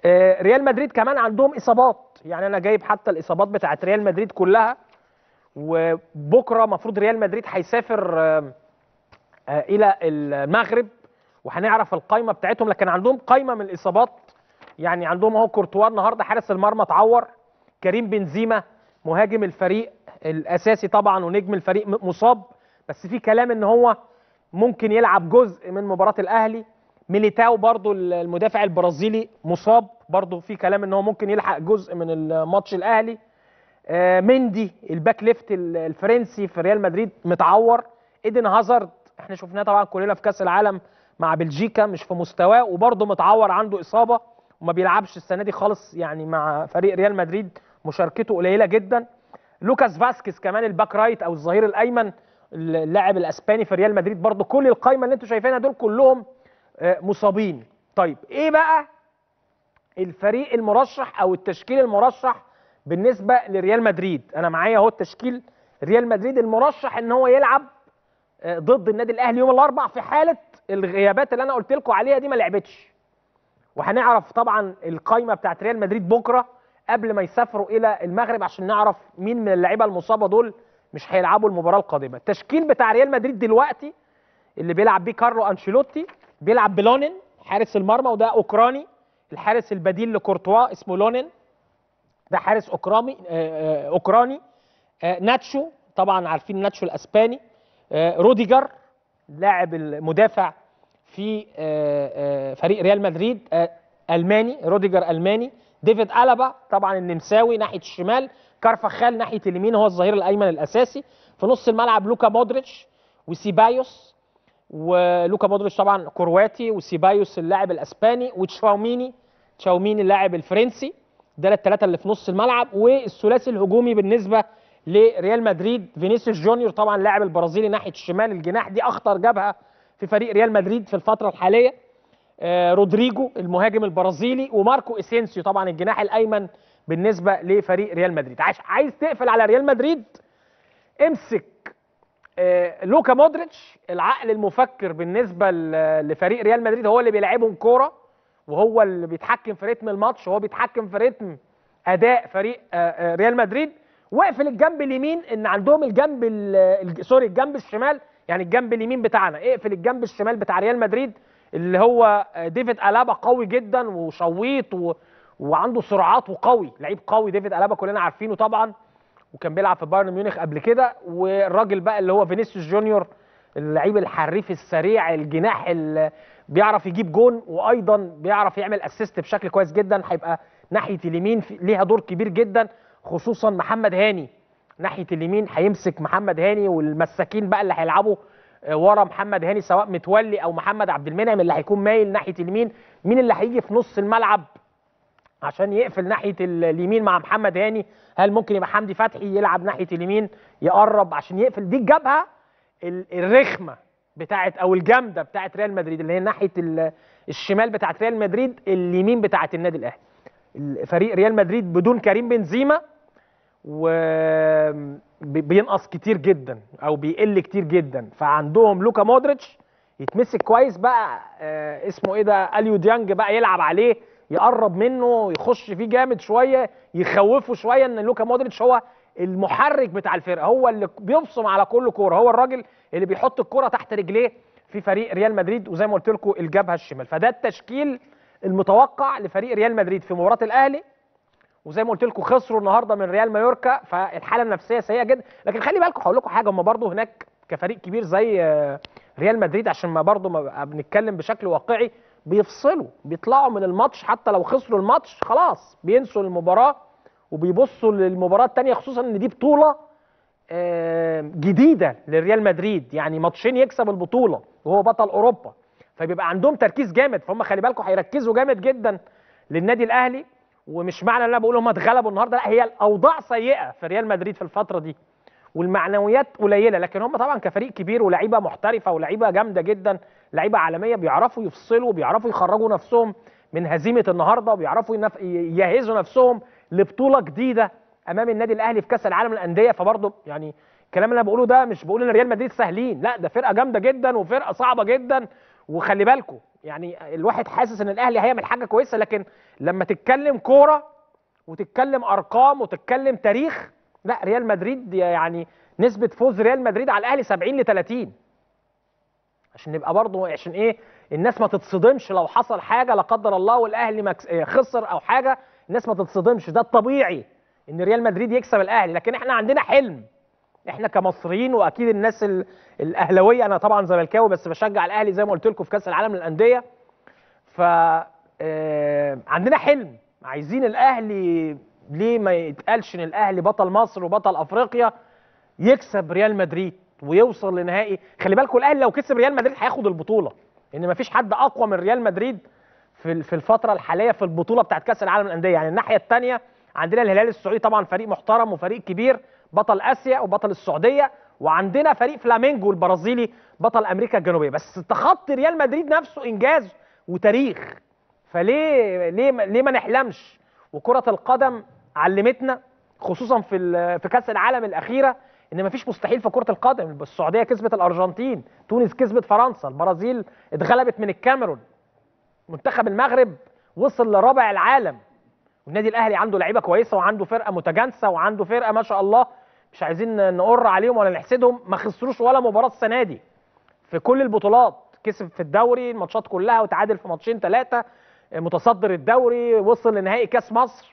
آه، ريال مدريد كمان عندهم اصابات يعني انا جايب حتى الاصابات بتاعت ريال مدريد كلها وبكره المفروض ريال مدريد هيسافر آه، آه، الى المغرب وهنعرف القايمه بتاعتهم لكن عندهم قايمه من الاصابات يعني عندهم اهو كورتوا النهارده حارس المرمى اتعور كريم بنزيما مهاجم الفريق الاساسي طبعا ونجم الفريق م- مصاب بس في كلام ان هو ممكن يلعب جزء من مباراه الاهلي ميليتاو برضو المدافع البرازيلي مصاب برضو في كلام ان هو ممكن يلحق جزء من الماتش الاهلي آه، مندي الباك ليفت ال- الفرنسي في ريال مدريد متعور ايدن هازارد احنا شفناه طبعا كلنا في كاس العالم مع بلجيكا مش في مستواه وبرضه متعور عنده اصابه وما بيلعبش السنه دي خالص يعني مع فريق ريال مدريد مشاركته قليله جدا لوكاس فاسكيز كمان الباك رايت او الظهير الايمن اللاعب الاسباني في ريال مدريد برضه كل القايمه اللي انتم شايفينها دول كلهم آه، مصابين طيب ايه بقى الفريق المرشح او التشكيل المرشح بالنسبه لريال مدريد انا معايا اهو التشكيل ريال مدريد المرشح ان هو يلعب آه، ضد النادي الاهلي يوم الاربعاء في حاله الغيابات اللي انا قلت لكم عليها دي ما لعبتش وهنعرف طبعا القايمه بتاعت ريال مدريد بكره قبل ما يسافروا الى المغرب عشان نعرف مين من اللعيبه المصابه دول مش هيلعبوا المباراه القادمه التشكيل بتاع ريال مدريد دلوقتي اللي بيلعب بيه كارلو انشيلوتي بيلعب بلونين حارس المرمى وده اوكراني الحارس البديل لكورتوا اسمه لونين ده حارس اوكرامي آه، آه، اوكراني آه، ناتشو طبعا عارفين ناتشو الاسباني آه، روديجر لاعب المدافع في آه، آه، فريق ريال مدريد آه، الماني روديجر الماني ديفيد الابا طبعا النمساوي ناحيه الشمال كارفخال ناحيه اليمين هو الظهير الايمن الاساسي في نص الملعب لوكا مودريتش وسيبايوس ولوكا مودريتش طبعا كرواتي وسيبايوس اللاعب الاسباني وتشاوميني تشاوميني اللاعب الفرنسي ده الثلاثه اللي في نص الملعب والثلاثي الهجومي بالنسبه لريال مدريد فينيسيوس جونيور طبعا اللاعب البرازيلي ناحيه الشمال الجناح دي اخطر جبهه في فريق ريال مدريد في الفتره الحاليه آه، رودريجو المهاجم البرازيلي وماركو اسينسيو طبعا الجناح الايمن بالنسبه لفريق ريال مدريد عايز عايز تقفل على ريال مدريد امسك آه، لوكا مودريتش العقل المفكر بالنسبه ل- لفريق ريال مدريد هو اللي بيلعبهم كوره وهو اللي بيتحكم في رتم الماتش وهو بيتحكم في رتم اداء فريق آه، آه، ريال مدريد واقفل الجنب اليمين ان عندهم الجنب ال- ال- سوري الجنب الشمال يعني الجنب اليمين بتاعنا اقفل الجنب الشمال بتاع ريال مدريد اللي هو آه، ديفيد الابا قوي جدا وشويط و... وعنده سرعات وقوي لعيب قوي ديفيد الابا كلنا عارفينه طبعا وكان بيلعب في بايرن ميونخ قبل كده والراجل بقى اللي هو فينيسيوس جونيور اللعيب الحريف السريع الجناح اللي بيعرف يجيب جون وايضا بيعرف يعمل اسيست بشكل كويس جدا هيبقى ناحيه اليمين في- ليها دور كبير جدا خصوصا محمد هاني ناحيه اليمين هيمسك محمد هاني والمساكين بقى اللي هيلعبوا آه، ورا محمد هاني سواء متولي او محمد عبد المنعم اللي هيكون مايل ناحيه اليمين مين اللي هيجي في نص الملعب عشان يقفل ناحيه ال- اليمين مع محمد هاني هل ممكن يبقى حمدي فتحي يلعب ناحيه اليمين يقرب عشان يقفل دي الجبهه ال- الرخمه بتاعت او الجامده بتاعت ريال مدريد اللي هي ناحيه ال- الشمال بتاعت ريال مدريد اليمين بتاعت النادي الاهلي ال- فريق ريال مدريد بدون كريم بنزيما وبينقص كتير جدا او بيقل كتير جدا فعندهم لوكا مودريتش يتمسك كويس بقى آه اسمه ايه ده اليو ديانج بقى يلعب عليه يقرب منه يخش فيه جامد شويه يخوفه شويه ان لوكا مودريتش هو المحرك بتاع الفرقه هو اللي بيبصم على كل كوره هو الراجل اللي بيحط الكوره تحت رجليه في فريق ريال مدريد وزي ما قلت لكم الجبهه الشمال فده التشكيل المتوقع لفريق ريال مدريد في مباراه الاهلي وزي ما قلت لكم خسروا النهارده من ريال مايوركا فالحاله النفسيه سيئه جدا لكن خلي بالكم هقول لكم حاجه هم برضه هناك كفريق كبير زي آه، ريال مدريد عشان ما برضه ما بقى بنتكلم بشكل واقعي بيفصلوا بيطلعوا من الماتش حتى لو خسروا الماتش خلاص بينسوا المباراه وبيبصوا للمباراه الثانيه خصوصا ان دي بطوله آه، جديده لريال مدريد يعني ماتشين يكسب البطوله وهو بطل اوروبا فبيبقى عندهم تركيز جامد فهم خلي بالكم هيركزوا جامد جدا للنادي الاهلي ومش معنى ان انا بقول هم اتغلبوا النهارده لا هي الاوضاع سيئه في ريال مدريد في الفتره دي والمعنويات قليله لكن هم طبعا كفريق كبير ولاعيبه محترفه ولاعيبه جامده جدا لعيبه عالميه بيعرفوا يفصلوا بيعرفوا يخرجوا نفسهم من هزيمه النهارده وبيعرفوا ينف... يجهزوا نفسهم لبطوله جديده امام النادي الاهلي في كاس العالم للانديه فبرضه يعني الكلام اللي انا بقوله ده مش بقول ان ريال مدريد سهلين لا ده فرقه جامده جدا وفرقه صعبه جدا وخلي بالكم يعني الواحد حاسس ان الاهلي هيعمل حاجه كويسه لكن لما تتكلم كوره وتتكلم ارقام وتتكلم تاريخ لا ريال مدريد يعني نسبه فوز ريال مدريد على الاهلي 70 ل 30 عشان نبقى برضه عشان ايه الناس ما تتصدمش لو حصل حاجه لا قدر الله والاهلي مكس... آه، خسر او حاجه الناس ما تتصدمش ده الطبيعي ان ريال مدريد يكسب الاهلي لكن احنا عندنا حلم احنا كمصريين واكيد الناس ال- الاهلاويه انا طبعا زملكاوي بس بشجع الاهلي زي ما قلت لكم في كاس العالم للانديه ف آه، عندنا حلم عايزين الاهلي ليه ما يتقالش ان الاهلي بطل مصر وبطل افريقيا يكسب ريال مدريد ويوصل لنهائي خلي بالكم الاهلي لو كسب ريال مدريد هياخد البطوله لان مفيش حد اقوى من ريال مدريد في ال- في الفتره الحاليه في البطوله بتاعت كاس العالم للانديه يعني الناحيه الثانيه عندنا الهلال السعودي طبعا فريق محترم وفريق كبير بطل اسيا وبطل السعوديه وعندنا فريق فلامينجو البرازيلي بطل امريكا الجنوبيه بس تخطي ريال مدريد نفسه انجاز وتاريخ فليه ليه ما- ليه ما نحلمش وكره القدم علمتنا خصوصا في ال- في كاس العالم الاخيره ان مفيش مستحيل في كره القدم السعوديه كسبت الارجنتين تونس كسبت فرنسا البرازيل اتغلبت من الكاميرون منتخب المغرب وصل لرابع العالم والنادي الاهلي عنده لعيبه كويسه وعنده فرقه متجانسه وعنده فرقه ما شاء الله مش عايزين نقر عليهم ولا نحسدهم ما خسروش ولا مباراه السنه دي في كل البطولات كسب في الدوري الماتشات كلها وتعادل في ماتشين ثلاثه متصدر الدوري وصل لنهائي كاس مصر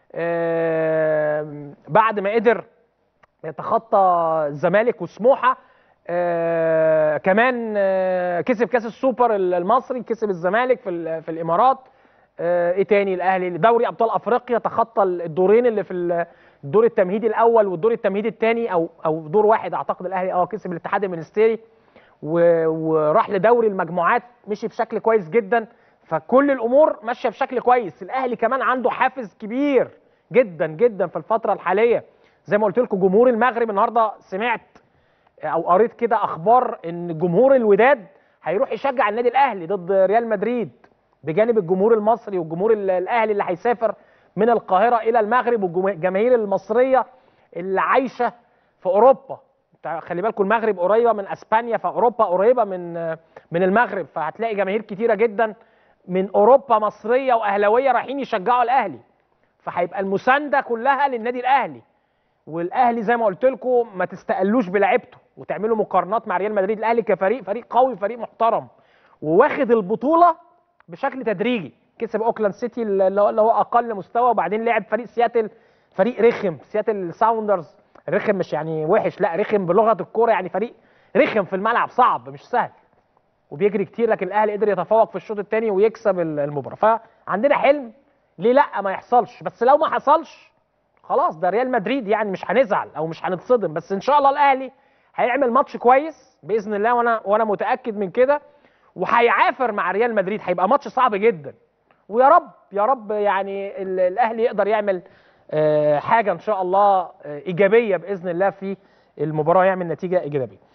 آه، بعد ما قدر يتخطى الزمالك وسموحه آه كمان آه كسب كاس السوبر المصري كسب الزمالك في ال- في الامارات آه ايه تاني الاهلي دوري ابطال افريقيا تخطى الدورين اللي في ال- الدور التمهيدي الاول والدور التمهيدي الثاني او او دور واحد اعتقد الاهلي اه كسب الاتحاد المنستيري و- وراح لدوري المجموعات مشي بشكل كويس جدا فكل الامور ماشيه بشكل كويس الاهلي كمان عنده حافز كبير جدا جدا في الفتره الحاليه زي ما قلت لكم جمهور المغرب النهارده سمعت او قريت كده اخبار ان جمهور الوداد هيروح يشجع النادي الاهلي ضد ريال مدريد بجانب الجمهور المصري والجمهور ال- الاهلي اللي هيسافر من القاهره الى المغرب والجماهير المصريه اللي عايشه في اوروبا تع- خلي بالكم المغرب قريبه من اسبانيا فاوروبا قريبه من من المغرب فهتلاقي جماهير كتيره جدا من اوروبا مصريه واهلاويه رايحين يشجعوا الاهلي فهيبقى المسانده كلها للنادي الاهلي والاهلي زي ما قلت لكم ما تستقلوش بلعبته وتعملوا مقارنات مع ريال مدريد الاهلي كفريق فريق قوي فريق محترم وواخد البطوله بشكل تدريجي كسب اوكلاند سيتي اللي هو اللي هو اقل مستوى وبعدين لعب فريق سياتل فريق رخم سياتل ساوندرز رخم مش يعني وحش لا رخم بلغه الكوره يعني فريق رخم في الملعب صعب مش سهل وبيجري كتير لكن الاهلي قدر يتفوق في الشوط الثاني ويكسب ال- المباراه فعندنا حلم ليه لا ما يحصلش بس لو ما حصلش خلاص ده ريال مدريد يعني مش هنزعل او مش هنتصدم بس ان شاء الله الاهلي هيعمل ماتش كويس باذن الله وانا وانا متاكد من كده وهيعافر مع ريال مدريد هيبقى ماتش صعب جدا ويا رب يا رب يعني ال- الاهلي يقدر يعمل آه، حاجه ان شاء الله آه، ايجابيه باذن الله في المباراه يعمل نتيجه ايجابيه